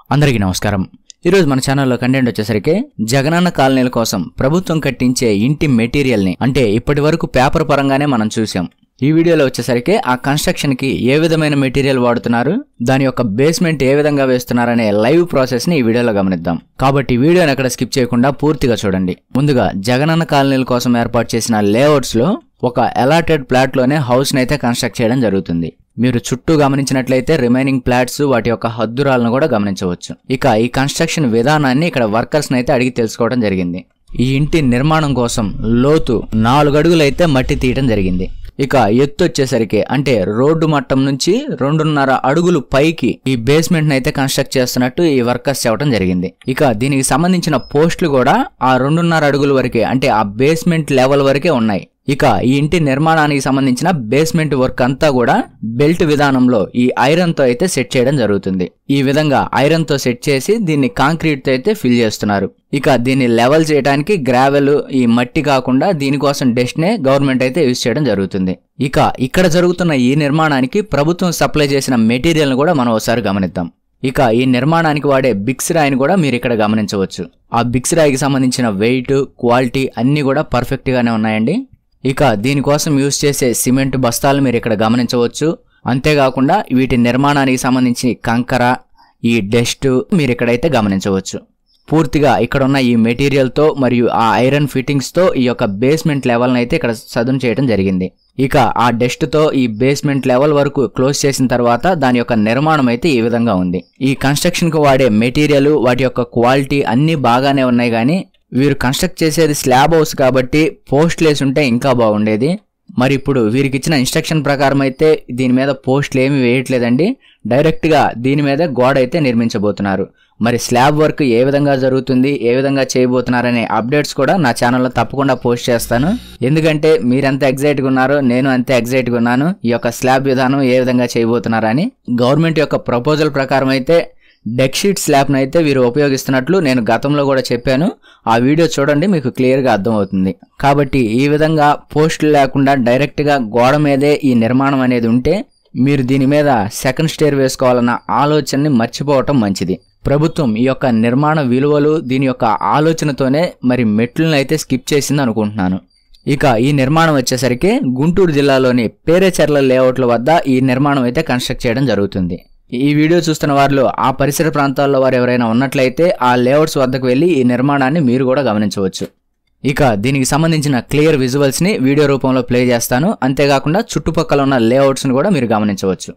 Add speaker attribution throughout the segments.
Speaker 1: అందరికీ నమస్కారం ఈరోజు మన ఛానల్లో కంటెంట్ వచ్చేసరికి జగనన్న కాలనీల కోసం ప్రభుత్వం కట్టించే ఇంటి మెటీరియల్ని అంటే ఇప్పటి వరకు పేపర్ పరంగానే మనం చూసాం ఈ వీడియోలో వచ్చేసరికి ఆ కన్స్ట్రక్షన్ కి ఏ విధమైన మెటీరియల్ వాడుతున్నారు దాని యొక్క బేస్మెంట్ ఏ విధంగా వేస్తున్నారనే లైవ్ ప్రాసెస్ ని ఈ వీడియోలో గమనిద్దాం కాబట్టి ఈ వీడియోని అక్కడ స్కిప్ చేయకుండా పూర్తిగా చూడండి ముందుగా జగనన్న కాలనీల కోసం ఏర్పాటు చేసిన లేఅవుట్స్ లో ఒక అలాటెడ్ ప్లాట్ లోనే హౌస్ అయితే కన్స్ట్రక్ట్ చేయడం జరుగుతుంది మీరు చుట్టూ గమనించినట్లయితే రిమైనింగ్ ప్లాట్స్ వాటి యొక్క హద్దురాలను కూడా గమనించవచ్చు ఇక ఈ కన్స్ట్రక్షన్ విధానాన్ని ఇక్కడ వర్కర్స్ అయితే అడిగి తెలుసుకోవడం జరిగింది ఈ ఇంటి నిర్మాణం కోసం లోతు నాలుగు అడుగులైతే మట్టి తీయడం జరిగింది ఇక ఎత్తు వచ్చేసరికి అంటే రోడ్డు మట్టం నుంచి రెండున్నర అడుగులు పైకి ఈ బేస్మెంట్ అయితే కన్స్ట్రక్ట్ చేస్తున్నట్టు ఈ వర్కర్స్ చెప్పడం జరిగింది ఇక దీనికి సంబంధించిన పోస్టులు కూడా ఆ రెండున్నర అడుగుల వరకే అంటే ఆ బేస్మెంట్ లెవెల్ వరకే ఉన్నాయి ఇక ఈ ఇంటి నిర్మాణానికి సంబంధించిన బేస్మెంట్ వర్క్ అంతా కూడా బెల్ట్ విధానంలో ఈ ఐరన్ తో అయితే సెట్ చేయడం జరుగుతుంది ఈ విధంగా ఐరన్ తో సెట్ చేసి దీన్ని కాంక్రీట్ తో అయితే ఫిల్ చేస్తున్నారు ఇక దీన్ని లెవెల్ చేయడానికి గ్రావెల్ ఈ మట్టి కాకుండా దీనికోసం డస్ట్ నే గవర్నమెంట్ అయితే యూజ్ చేయడం జరుగుతుంది ఇక ఇక్కడ జరుగుతున్న ఈ నిర్మాణానికి ప్రభుత్వం సప్లై చేసిన మెటీరియల్ ను కూడా మనం ఒకసారి గమనిద్దాం ఇక ఈ నిర్మాణానికి వాడే బిక్స్ రాయిని కూడా మీరు ఇక్కడ గమనించవచ్చు ఆ బిక్స్ రాయికి సంబంధించిన వెయిట్ క్వాలిటీ అన్ని కూడా పర్ఫెక్ట్ గానే ఉన్నాయండి ఇక దీనికోసం యూజ్ చేసే సిమెంట్ బస్తాలు మీరు ఇక్కడ గమనించవచ్చు అంతేకాకుండా వీటి నిర్మాణానికి సంబంధించి కంకర ఈ డస్ట్ మీరు ఇక్కడైతే గమనించవచ్చు పూర్తిగా ఇక్కడ ఉన్న ఈ మెటీరియల్ తో మరియు ఆ ఐరన్ ఫిట్టింగ్స్ తో ఈ యొక్క బేస్మెంట్ లెవెల్ అయితే ఇక్కడ సదును చేయడం జరిగింది ఇక ఆ డస్ట్ తో ఈ బేస్మెంట్ లెవెల్ వరకు క్లోజ్ చేసిన తర్వాత దాని యొక్క నిర్మాణం అయితే ఈ విధంగా ఉంది ఈ కన్స్ట్రక్షన్ కు వాడే మెటీరియల్ వాటి యొక్క క్వాలిటీ అన్ని బాగానే ఉన్నాయి కానీ వీరు కన్స్ట్రక్ట్ చేసేది స్లాబ్ హౌస్ కాబట్టి పోస్ట్లు వేసి ఉంటే ఇంకా బాగుండేది మరి ఇప్పుడు వీరికి ఇచ్చిన ఇన్స్ట్రక్షన్ ప్రకారం అయితే దీని మీద పోస్టులు ఏమి వేయట్లేదండి డైరెక్ట్ గా దీని మీద గోడ అయితే నిర్మించబోతున్నారు మరి స్లాబ్ వర్క్ ఏ విధంగా జరుగుతుంది ఏ విధంగా చేయబోతున్నారనే అప్డేట్స్ కూడా నా ఛానల్లో తప్పకుండా పోస్ట్ చేస్తాను ఎందుకంటే మీరెంత ఎగ్జైట్గా ఉన్నారో నేను అంతే ఎగ్జైట్గా ఉన్నాను ఈ యొక్క స్లాబ్ విధానం ఏ విధంగా చేయబోతున్నారని గవర్నమెంట్ యొక్క ప్రపోజల్ ప్రకారం అయితే డెక్ షీట్ స్లాబ్ను అయితే వీరు ఉపయోగిస్తున్నట్లు నేను గతంలో కూడా చెప్పాను ఆ వీడియో చూడండి మీకు క్లియర్గా అర్థమవుతుంది కాబట్టి ఈ విధంగా పోస్టులు లేకుండా డైరెక్ట్గా గోడ మీదే ఈ నిర్మాణం అనేది ఉంటే మీరు దీని మీద సెకండ్ స్టేర్ వేసుకోవాలన్న ఆలోచనని మర్చిపోవటం మంచిది ప్రభుత్వం ఈ యొక్క నిర్మాణ విలువలు దీని యొక్క ఆలోచనతోనే మరి మెట్లను అయితే స్కిప్ చేసింది అనుకుంటున్నాను ఇక ఈ నిర్మాణం వచ్చేసరికి గుంటూరు జిల్లాలోని పేరేచెర్ల లేఅవుట్ల వద్ద ఈ నిర్మాణం అయితే కన్స్ట్రక్ట్ చేయడం జరుగుతుంది ఈ వీడియో చూస్తున్న వారిలో ఆ పరిసర ప్రాంతాల్లో వారు ఎవరైనా ఉన్నట్లయితే ఆ లేఅవుట్స్ వద్దకు వెళ్ళి ఈ నిర్మాణాన్ని మీరు కూడా గమనించవచ్చు ఇక దీనికి సంబంధించిన క్లియర్ విజువల్స్ ని వీడియో రూపంలో ప్లే చేస్తాను అంతేకాకుండా చుట్టుపక్కల ఉన్న లేఅవుట్స్ ని కూడా మీరు గమనించవచ్చు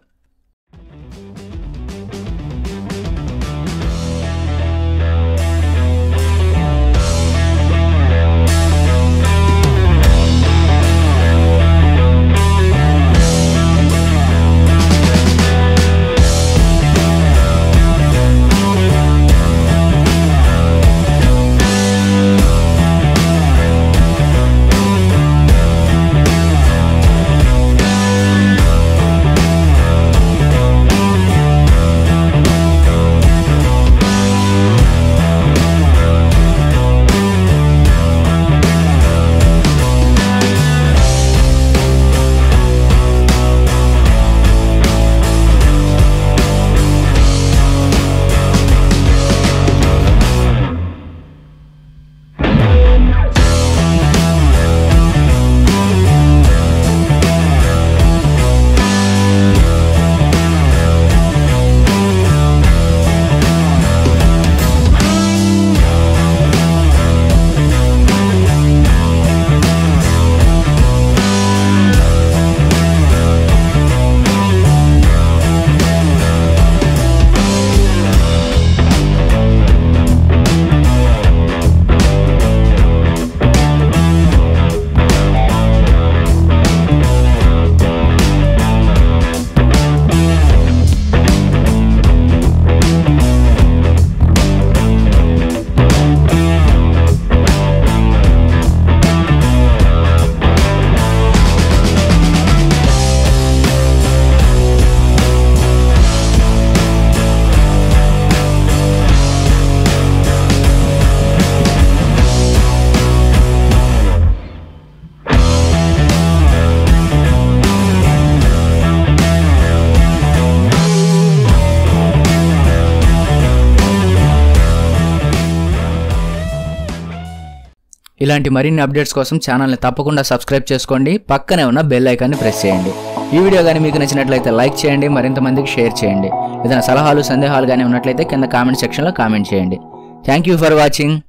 Speaker 1: ఇలాంటి మరిన్ని అప్డేట్స్ కోసం ఛానల్ని తప్పకుండా సబ్స్క్రైబ్ చేసుకోండి పక్కనే ఉన్న బెల్ ఐకాన్ని ప్రెస్ చేయండి ఈ వీడియో కానీ మీకు నచ్చినట్లయితే లైక్ చేయండి మరింత మందికి షేర్ చేయండి ఏదైనా సలహాలు సందేహాలు కానీ ఉన్నట్లయితే కింద కామెంట్ సెక్షన్లో కామెంట్ చేయండి థ్యాంక్ యూ ఫర్ వాచింగ్